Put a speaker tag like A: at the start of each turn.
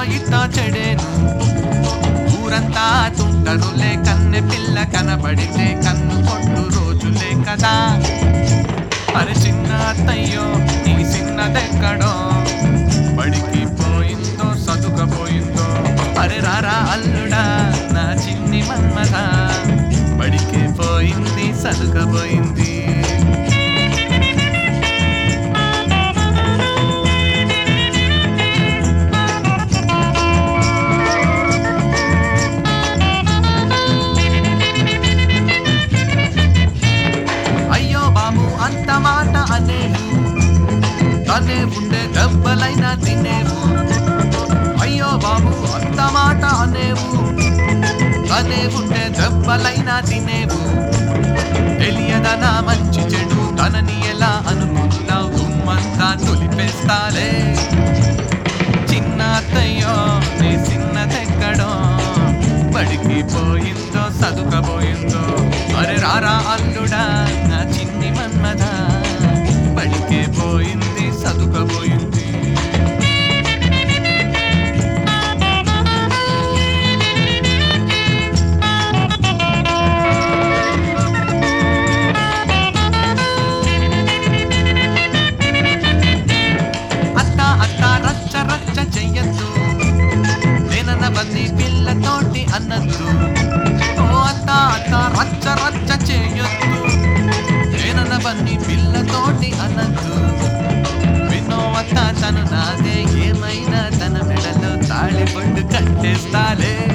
A: ఇట్టా చెడేను ఊరంతా తుంటరులే కన్నె పిల్ల కనబడితే కన్ను కొట్టు రోజులే కదా అరే చిన్న అత్తయ్యో ఈ చిన్నదెక్కడో బడికి పోయిందో సదుకపోయిందో అరే రారా అల్లుడా నా చిన్ని మన్మథ బడికి పోయింది సదుకపోయింది అయ్యో బాబు అంత మాట అనేవు తనే ఉండే దెబ్బలైనా తినేవు అయ్యో బాబు అంత మాట అనేవు తనే ఉండే దెబ్బలైనా తినేవు తెలియదనా మంచి చెడు తనని ఎలా అనుకున్నావు దుమ్మంతా తొలిపేస్తాలే చిన్న అత్తయ్యో నీ చిన్నదెక్కడో బడికి పోయిందో సదుకపోయిందో అరే రారా అల్లుడా నా చిన్ని మన్మద బడికే పోయింది సదుకపోయింది అత్త అత్త రచ్చ రచ్చ చెయ్యొద్దు నేనన్న బంది పిల్లతోటి అన్నద్దు ఓ అత్త అత్త రచ్చ రచ్చ చేయొద్దు నేనన్న బంది పిల్లతోటి అన్నద్దు వినో అత్త తను నాదే ఏమైనా తన మెడలో తాళి పండు కట్టేస్తాలే